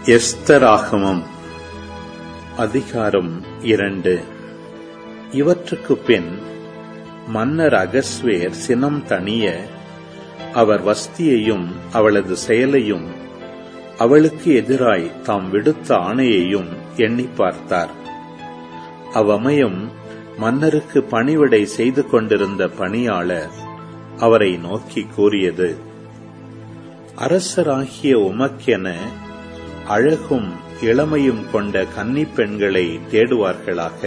எஸ்தராகமம் அதிகாரம் இரண்டு இவற்றுக்குப் பின் மன்னர் அகஸ்வேர் சினம் தணிய அவர் வஸ்தியையும் அவளது செயலையும் அவளுக்கு எதிராய் தாம் விடுத்த ஆணையையும் எண்ணிப் பார்த்தார் அவ்வமயம் மன்னருக்கு பணிவிடை செய்து கொண்டிருந்த பணியாளர் அவரை நோக்கி கூறியது அரசராகிய உமக்கென அழகும் இளமையும் கொண்ட கன்னிப் பெண்களை தேடுவார்களாக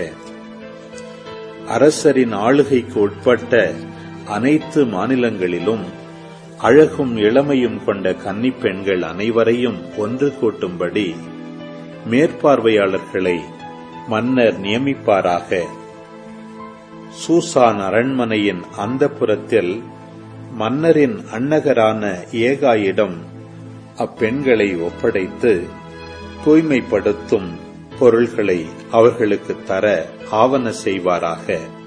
அரசரின் ஆளுகைக்கு உட்பட்ட அனைத்து மாநிலங்களிலும் அழகும் இளமையும் கொண்ட கன்னிப் பெண்கள் அனைவரையும் ஒன்று கூட்டும்படி மேற்பார்வையாளர்களை மன்னர் நியமிப்பாராக சூசான் அரண்மனையின் அந்தப்புறத்தில் மன்னரின் அன்னகரான ஏகாயிடம் அப்பெண்களை ஒப்படைத்து தூய்மைப்படுத்தும் பொருள்களை அவர்களுக்கு தர ஆவன செய்வாராக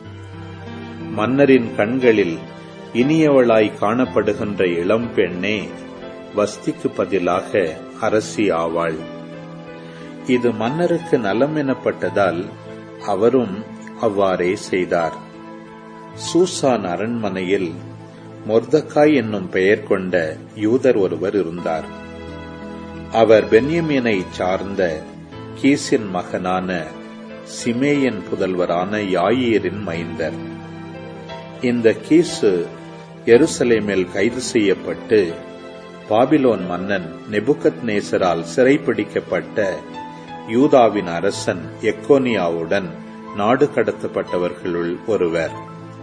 மன்னரின் கண்களில் இனியவளாய் காணப்படுகின்ற இளம் பெண்ணே வஸ்திக்கு பதிலாக அரசி ஆவாள் இது மன்னருக்கு நலம் எனப்பட்டதால் அவரும் அவ்வாறே செய்தார் சூசான் அரண்மனையில் மொர்தக்காய் என்னும் பெயர் கொண்ட யூதர் ஒருவர் இருந்தார் அவர் பென்யமீனை சார்ந்த கீசின் மகனான சிமேயன் புதல்வரான யாயீரின் மைந்தர் இந்த கீசு எருசலேமில் கைது செய்யப்பட்டு பாபிலோன் மன்னன் நெபுகத் நேசரால் சிறைப்பிடிக்கப்பட்ட யூதாவின் அரசன் எக்கோனியாவுடன் நாடு கடத்தப்பட்டவர்களுள் ஒருவர்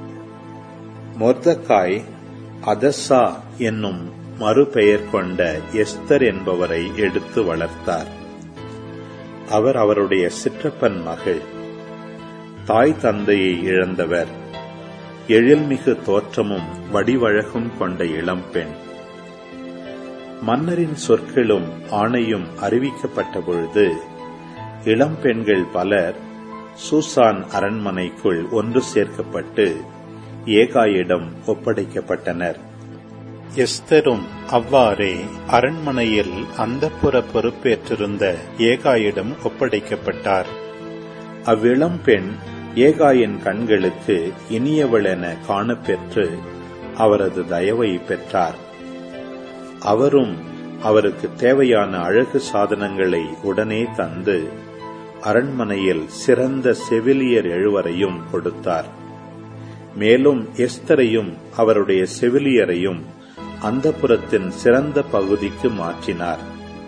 மொர்தக்காய் அதசா என்னும் மறுபெயர் கொண்ட எஸ்தர் என்பவரை எடுத்து வளர்த்தார் அவர் அவருடைய சிற்றப்பன் மகள் தாய் தந்தையை இழந்தவர் எழில்மிகு தோற்றமும் வடிவழகும் கொண்ட இளம்பெண் மன்னரின் சொற்களும் ஆணையும் அறிவிக்கப்பட்ட பொழுது இளம்பெண்கள் பலர் சூசான் அரண்மனைக்குள் ஒன்று சேர்க்கப்பட்டு ஏகாயிடம் ஒப்படைக்கப்பட்டனர் எஸ்தரும் அவ்வாறே அரண்மனையில் அந்தப்புற பொறுப்பேற்றிருந்த ஏகாயிடம் ஒப்படைக்கப்பட்டார் அவ்விளம் பெண் ஏகாயின் கண்களுக்கு இனியவளென காணப்பெற்று அவரது தயவை பெற்றார் அவரும் அவருக்கு தேவையான அழகு சாதனங்களை உடனே தந்து அரண்மனையில் சிறந்த செவிலியர் எழுவரையும் கொடுத்தார் மேலும் எஸ்தரையும் அவருடைய செவிலியரையும் அந்தப்புறத்தின் சிறந்த பகுதிக்கு மாற்றினார்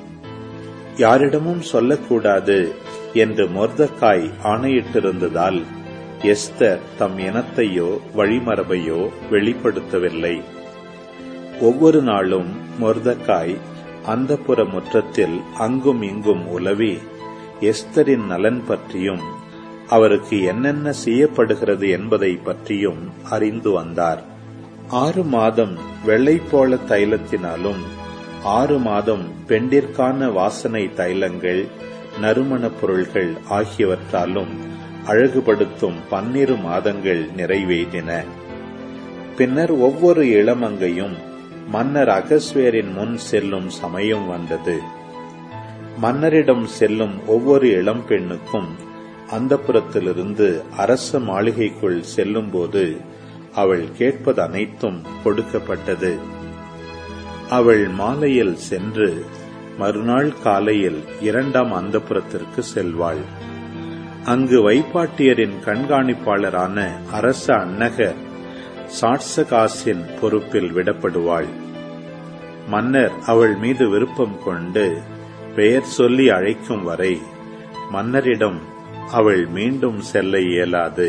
யாரிடமும் சொல்லக்கூடாது என்று மொர்தக்காய் ஆணையிட்டிருந்ததால் எஸ்தர் தம் இனத்தையோ வழிமரபையோ வெளிப்படுத்தவில்லை ஒவ்வொரு நாளும் மொர்தக்காய் அந்தப்புற முற்றத்தில் அங்கும் இங்கும் உலவி எஸ்தரின் நலன் பற்றியும் அவருக்கு என்னென்ன செய்யப்படுகிறது என்பதை பற்றியும் அறிந்து வந்தார் ஆறு மாதம் வெள்ளைப்போள தைலத்தினாலும் ஆறு மாதம் பெண்டிற்கான வாசனை தைலங்கள் நறுமணப் பொருள்கள் ஆகியவற்றாலும் அழகுபடுத்தும் பன்னிரு மாதங்கள் நிறைவேறின பின்னர் ஒவ்வொரு இளமங்கையும் மன்னர் அகஸ்வேரின் முன் செல்லும் சமயம் வந்தது மன்னரிடம் செல்லும் ஒவ்வொரு இளம்பெண்ணுக்கும் அந்த புறத்திலிருந்து அரச மாளிகைக்குள் செல்லும்போது அவள் கேட்பது அனைத்தும் கொடுக்கப்பட்டது அவள் மாலையில் சென்று மறுநாள் காலையில் இரண்டாம் அந்தப்புறத்திற்கு செல்வாள் அங்கு வைப்பாட்டியரின் கண்காணிப்பாளரான அரச அன்னகர் சாட்சகாசின் பொறுப்பில் விடப்படுவாள் மன்னர் அவள் மீது விருப்பம் கொண்டு பெயர் சொல்லி அழைக்கும் வரை மன்னரிடம் அவள் மீண்டும் செல்ல இயலாது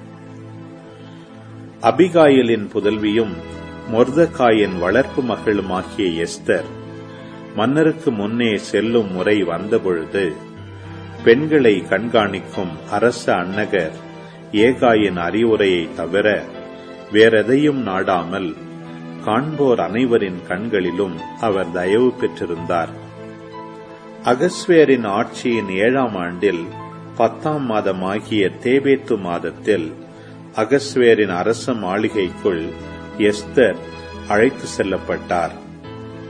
அபிகாயலின் புதல்வியும் மொர்தக்காயின் வளர்ப்பு மகளுமாகிய எஸ்தர் மன்னருக்கு முன்னே செல்லும் முறை வந்தபொழுது பெண்களை கண்காணிக்கும் அரச அன்னகர் ஏகாயின் அறிவுரையை தவிர வேறெதையும் நாடாமல் காண்போர் அனைவரின் கண்களிலும் அவர் தயவு பெற்றிருந்தார் அகஸ்வேரின் ஆட்சியின் ஏழாம் ஆண்டில் பத்தாம் மாதமாகிய தேபேத்து மாதத்தில் அகஸ்வேரின் அரச மாளிகைக்குள் எஸ்தர் அழைத்து செல்லப்பட்டார்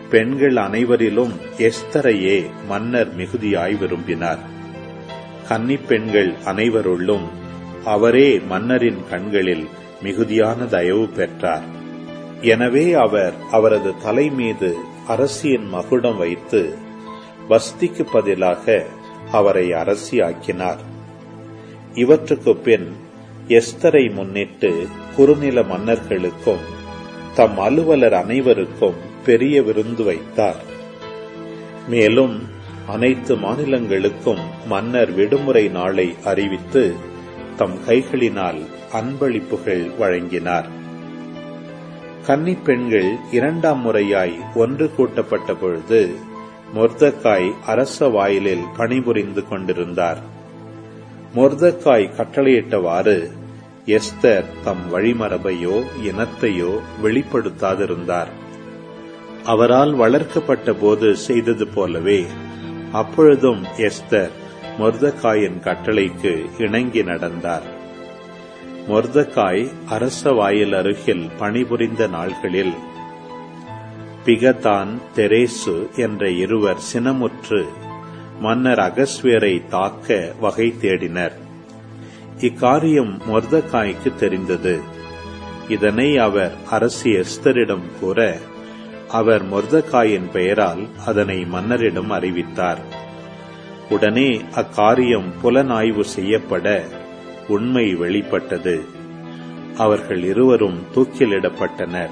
பெண்கள் அனைவரிலும் எஸ்தரையே மன்னர் மிகுதியாய் விரும்பினார் கன்னிப் பெண்கள் அனைவருள்ளும் அவரே மன்னரின் கண்களில் மிகுதியான தயவு பெற்றார் எனவே அவர் அவரது தலை மீது அரசியின் மகுடம் வைத்து வஸ்திக்கு பதிலாக அவரை அரசியாக்கினார் இவற்றுக்கு பின் எஸ்தரை முன்னிட்டு குறுநில மன்னர்களுக்கும் தம் அலுவலர் அனைவருக்கும் பெரிய விருந்து வைத்தார் மேலும் அனைத்து மாநிலங்களுக்கும் மன்னர் விடுமுறை நாளை அறிவித்து தம் கைகளினால் அன்பளிப்புகள் வழங்கினார் கன்னிப் பெண்கள் இரண்டாம் முறையாய் ஒன்று கூட்டப்பட்ட பொழுது மொர்தக்காய் அரச வாயிலில் பணிபுரிந்து கொண்டிருந்தார் மொர்தக்காய் கட்டளையிட்டவாறு எஸ்தர் தம் வழிமரபையோ இனத்தையோ வெளிப்படுத்தாதிருந்தார் அவரால் வளர்க்கப்பட்ட போது செய்தது போலவே அப்பொழுதும் எஸ்தர் மொர்தக்காயின் கட்டளைக்கு இணங்கி நடந்தார் மொர்தக்காய் அரச வாயில் அருகில் பணிபுரிந்த நாள்களில் பிகதான் தெரேசு என்ற இருவர் சினமுற்று மன்னர் அகஸ்வேரை தாக்க வகை தேடினர் இக்காரியம் மொர்தக்காய்க்கு தெரிந்தது இதனை அவர் அரசி எஸ்தரிடம் கூற அவர் மொர்தக்காயின் பெயரால் அதனை மன்னரிடம் அறிவித்தார் உடனே அக்காரியம் புலனாய்வு செய்யப்பட உண்மை வெளிப்பட்டது அவர்கள் இருவரும் தூக்கிலிடப்பட்டனர்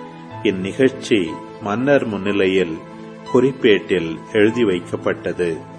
இந்நிகழ்ச்சி மன்னர் முன்னிலையில் குறிப்பேட்டில் எழுதி வைக்கப்பட்டது